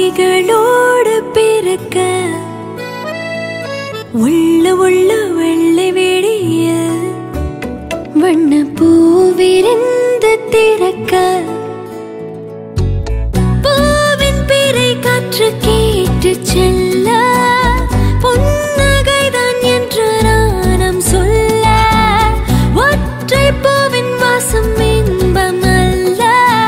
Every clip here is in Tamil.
விழிகளோடு பிறக்க உள்ள உள்ள வெள்ளை வெளிய வண்ண பூவிருந்து திறக்க பூவின் பிறை காற்று கேட்டு செல்ல புன்னகைதான் என்று நாணம் சொல்ல ஒற்றை பூவின் வாசம் இன்பம் அல்ல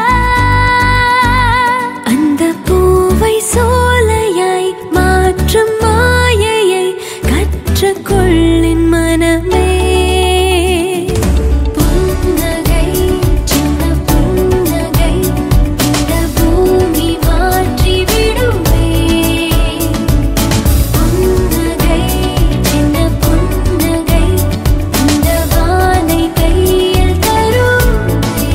அந்த பூவை சோலையாய் மாற்றும் மாயையை கற்றுக்கொள்ளின் மனமே புன்னகை சின்ன புன்னகை இந்த பூமி மாற்றி விடுமே புன்னகை சின்ன புன்னகை இந்த வானை கையில் தருமே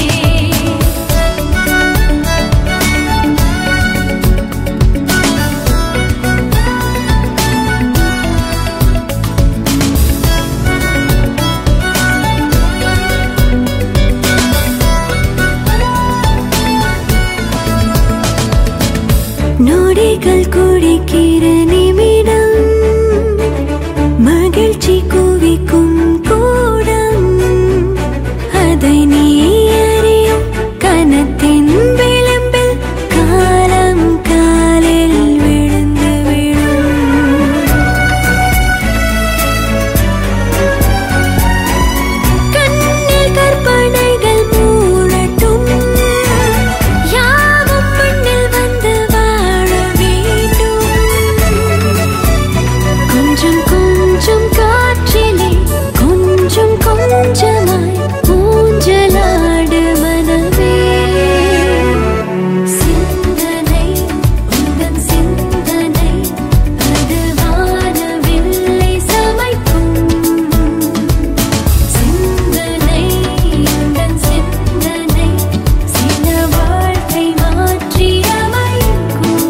நொடிகள் குடிக்கிற நிமிடம் மகிழ்ச்சி குவிக்கும் கூடம் அதை நீ அறியும் கனத்தின் விளிம்பில் காலம் காலில் விழுந்து விடும் கண்ணில் கற்பனைகள் மூடட்டும் யாவும் மண்ணில் வந்து வாழ வேண்டும் கொஞ்சம் கொஞ்சம் காற்றிலே கொஞ்சம் கொஞ்சமாய் ஊஞ்சலாடு மனமே சிந்தனை உந்தன் சிந்தனை அது வானவில்லை சமைக்கும் சிந்தனை உந்தன் சிந்தனை சில வாழ்க்கை மாற்றி அமைக்கும்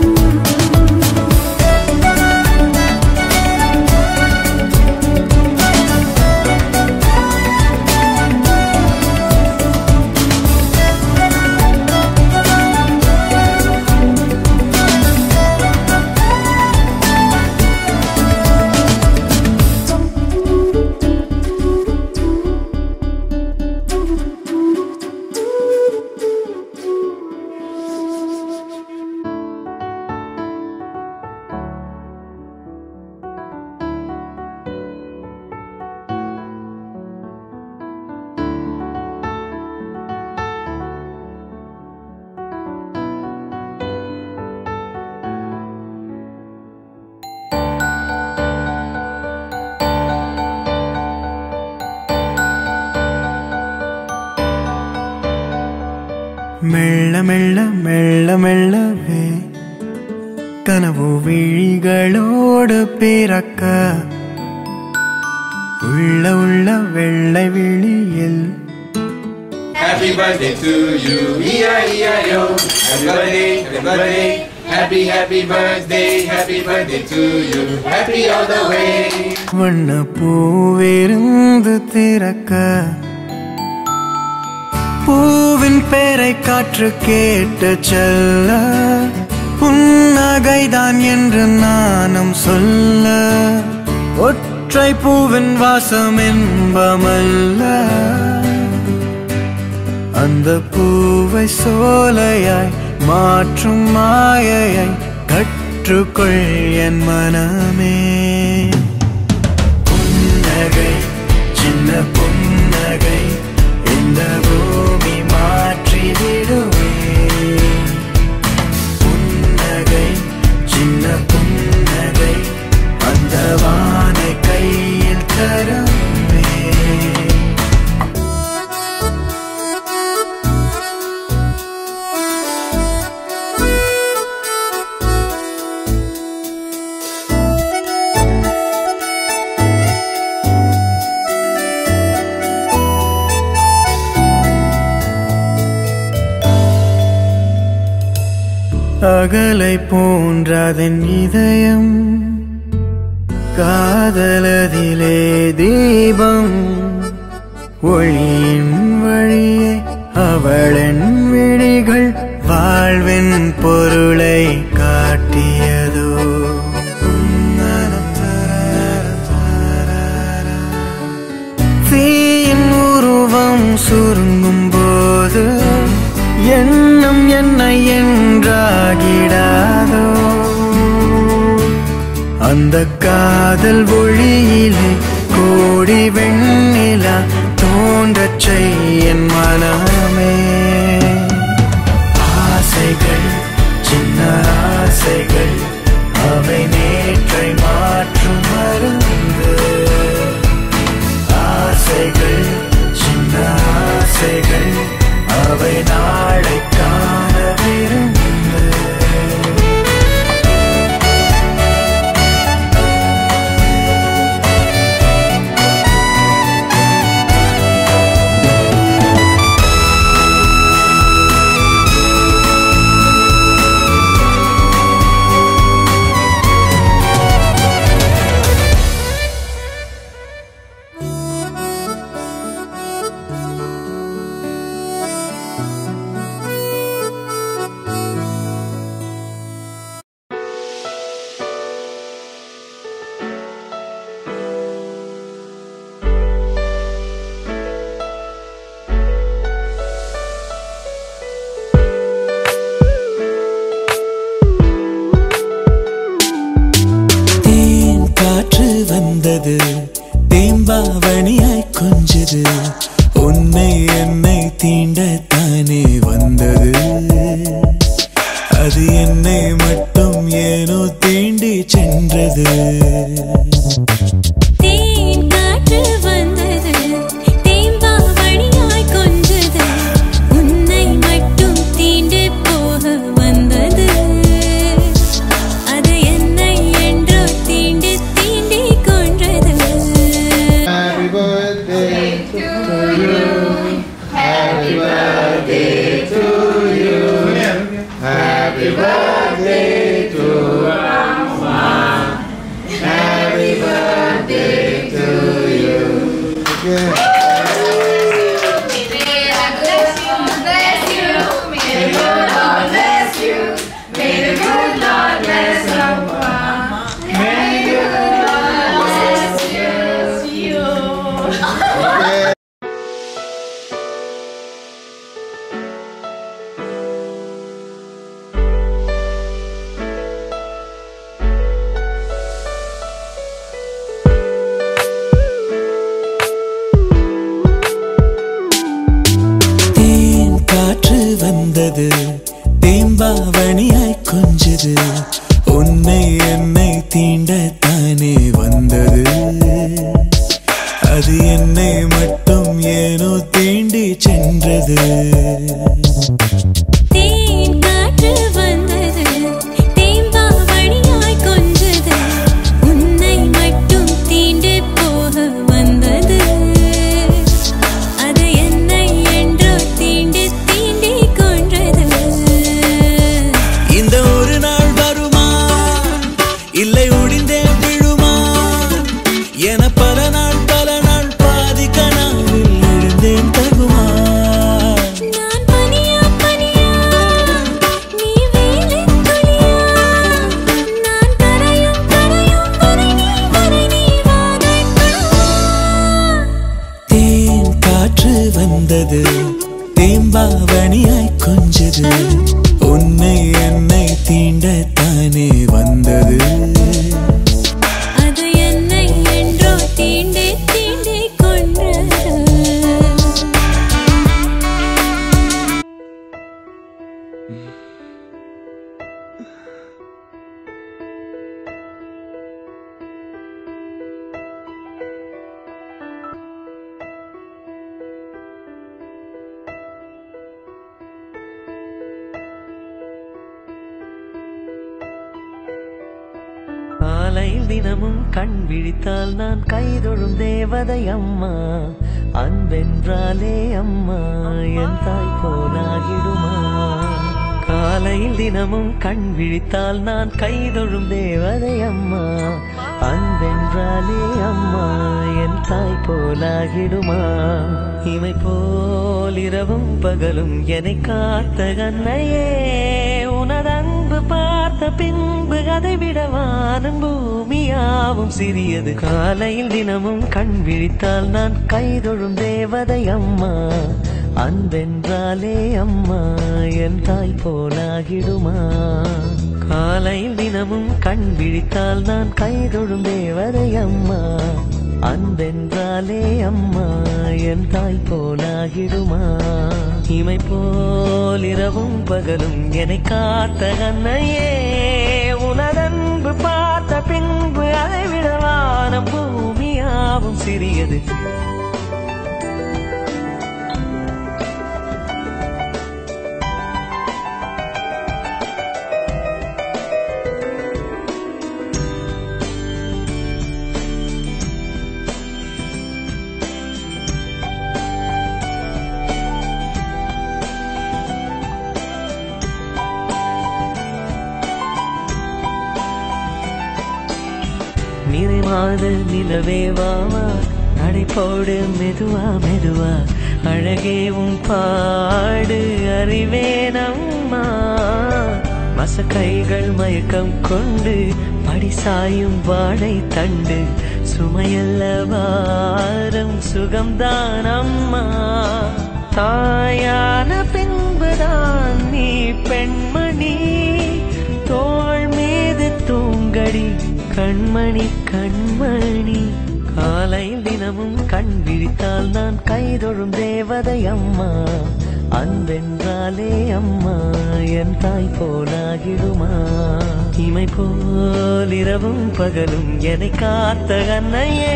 மெல்ல மெல்ல மெல்ல மெல்லவே கனவு விழிகளோடு பிறக்க உள்ள உள்ள வெள்ளை விழியில் Happy birthday to you, E-I-E-I-O. Happy birthday, happy birthday, happy, happy birthday, happy birthday to you. Happy all the way. வண்ண பூவிருந்து திறக்க பூவின் பேரை காற்று கேட்டு செல்ல புன்னகைதான் என்று நானும் சொல்ல ஒற்றை பூவின் வாசம் என்பமல்ல அந்த பூவை சோலையாய் மாற்றும் மாயையை கற்றுக்கொள் என் மனமே புன்னகை சின்ன புன்னகை இந்த பூமி மாற்றி விடுவே புன்னகை சின்ன புன்னகை அந்த வானை கையில் தருவே அகலை போன்றதன் இதயம் காதலதிலே தீபம் ஒளியின் வழியே அவளின் விழிகள் வாழ்வின் பொருளை கா தீபம் சுருங்கும் போது எண்ணம் என்னை என்றாகிடாதோ அந்த காதல் ஒளியிலே கோடி வெண்ணிலா தோன்றச் செய்யன் மனமே ஆசைகள் சின்ன ஆசைகள் அவை நேற்றை மாற்றும் மருந்து ஆசைகள் சின்ன ஆசைகள் அவை நாளை காண விருந்து தேன் காற்று வந்தது தேம்பாவணியாய் கொஞ்சது உன்னை என்னை தீண்டத்தானே வந்தது அது என்னை மட்டும் ஏனோ தீண்டி சென்றது தேன் காற்று வந்தது தேம்பாவணியாய் கொஞ்சது உன்னை மட்டும் தீண்டு போக வந்தது அது என்னை என்றோ தீண்டு தீண்டி கொன்றது Happy birthday to you. Happy birthday to you. Happy birthday to Rama. Happy birthday to you. Okay. தேன் காற்று வந்தது தேம்பாவணியாய் கொஞ்சது உன்னை என்னை தீண்டத்தானே வந்தது அது என்னை மட்டும் ஏனோ தீண்டி சென்றது தேன் காற்று வந்தது தேம்பாவணியாய் கொஞ்சது உன்னை மட்டும் தீண்டு போக வந்தது அது என்னை என்றோ தீண்டு தீண்டி கொன்றது இந்த ஒரு நாள் வருமா இல்லை ஒடிந்தே விழுமா என பல நாள் பல நாள் பாதி கனாவில் எழுந்தேன் தகுமா நான் பனியா பனியா நீ வேலின் துளியா நான் கரையும் கரையும் வரை நீ வரை நீ வாதைக்கணுமா தேன் காற்று வந்தது தேம்பாவணியாய் கொஞ்சது உன்னை என்னை தீண்டத்தானே வந்தது அது என்னை என்றோ தீண்டி தீண்டி கொன்றது காலையில் தினமும் கண் விழித்தால் நான் கைதொழும் தேவதை அம்மா அன்பென்றாலே அம்மா என் தாய் போலாகிடுமா காலையில் தினமும் கண் விழித்தால் நான் கைதொழும் தேவதை அம்மா அன்பென்றாலே அம்மா என் தாய் போலாகிடுமா இமை போல் இரவும் பகலும் என்னை காத்த கண்ணையே உனதன்பு பார்த்த பின்பு அதை விட வானம் பூமியாவும் சிறியது காலையில் தினமும் கண் விழித்தால் நான் கைதொழும் தேவதை அம்மா அன்பென்றாலே அம்மா என் தாய் போலாகிடுமா காலையில் தினமும் கண் விழித்தால் நான் கைதொழும் தேவதை அம்மா அன்பென்றாலே அம்மா என் தாய் போலாகிடுமா இமை போல் இரவும் பகலும் என்னை காத்த அன்னையே உனதன்பு பார்த்த பின்பு அதை விடவான பூமியாவும் சிறியது நிறைமாத நிலவே வாவா நடைபோடு மெதுவா மெதுவா அழகே உன் பாடு அறிவேனம்மா மசக்கைகள் மயக்கம் கொண்டு படிசாயும் வாழை தண்டு சுமையல்ல வாரம் சுகம்தான் அம்மா தாயான பின்புதான் நீ பெண்மணி தோள் மீது தூங்கடி கண்மணி கண்மணி காலையில் தினமும் கண் விழித்தால் நான் கைதொழும் தேவதை அம்மா அன்பென்றாலே அம்மா என் தாய் போலாகிடுமா இமை போல் இரவும் பகலும் என்னை காத்த அன்னையே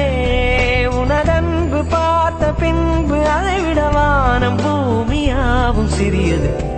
உனதன்பு பார்த்த பின்பு அதை விட வானம் பூமியாவும் சிறியது